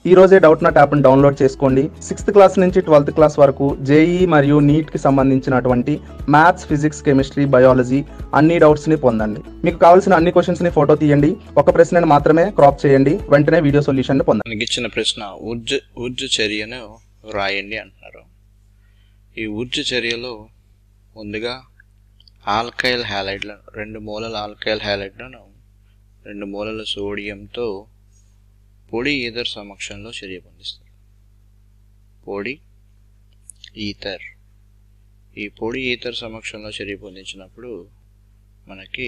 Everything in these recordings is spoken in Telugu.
ఈ రోజే డౌట్ నాట్ యాప్ని డౌన్లోడ్ చేసుకోండి సిక్స్త్ క్లాస్ నుంచి ట్వెల్త్ క్లాస్ వరకు జేఈ మరియు నీట్కి సంబంధించినటువంటి మ్యాథ్స్ ఫిజిక్స్ కెమిస్ట్రీ బయాలజీ అన్ని డౌట్స్ని పొందండి మీకు కావాల్సిన అన్ని క్వశ్చన్స్ని ఫోటో తీయండి ఒక ప్రశ్నను మాత్రమే క్రాప్ చేయండి వెంటనే వీడియో సొల్యూషన్ పొందండి మనకి ఇచ్చిన ప్రశ్న ఉర్జ ఉర్జ చర్యను రాయండి అంటున్నారు ఈ ఉర్జ చర్యలో ముందుగా ఆల్కైల్ హ్యాలైడ్లను రెండు మూలల ఆల్కైల్ హ్యాలైడ్లను రెండు మూలల సోడియంతో పొడి ఈథర్ సమక్షంలో చర్య పొందిస్తారు పొడి ఈథర్ ఈ పొడి ఈథర్ సమక్షంలో చర్య పొందించినప్పుడు మనకి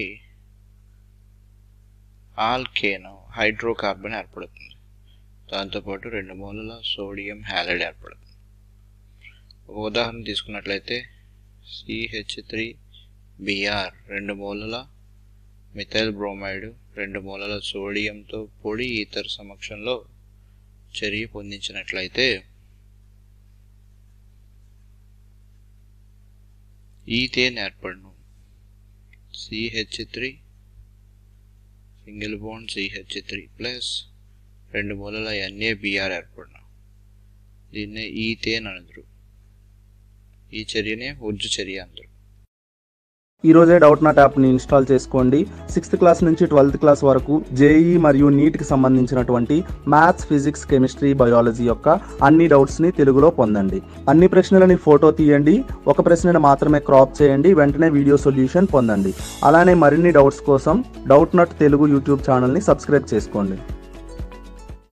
ఆల్కేన్ హైడ్రోకార్బన్ ఏర్పడుతుంది దాంతోపాటు రెండు మూలల సోడియం హ్యాలైడ్ ఏర్పడుతుంది ఒక ఉదాహరణ తీసుకున్నట్లయితే సిహెచ్ త్రీ బిఆర్ రెండు మూలల మిథైల్ బ్రోమైడ్ రెండు మూలల సోడియంతో పొడి ఈథర్ సమక్షంలో చర్య పొందించినట్లయితే ఈథేన్ ఏర్పడను C H three single bond C H three plus రెండు మూలల ఎన్ఏ బిఆర్ ఏర్పడిన దీన్నే ఈథేన్ అనదురు ఈ చర్యనే ఉజ్జు చర్య అందరు ఈ రోజే డౌట్ నాట్ యాప్ని ఇన్స్టాల్ చేసుకోండి సిక్స్త్ క్లాస్ నుంచి ట్వెల్త్ క్లాస్ వరకు జేఈ మరియు నీట్కి సంబంధించినటువంటి మ్యాథ్స్ ఫిజిక్స్ కెమిస్ట్రీ బయాలజీ యొక్క అన్ని డౌట్స్ని తెలుగులో పొందండి అన్ని ప్రశ్నలని ఫోటో తీయండి ఒక ప్రశ్నను మాత్రమే క్రాప్ చేయండి వెంటనే వీడియో సొల్యూషన్ పొందండి అలానే మరిన్ని డౌట్స్ కోసం డౌట్ నాట్ తెలుగు యూట్యూబ్ ఛానల్ని సబ్స్క్రైబ్ చేసుకోండి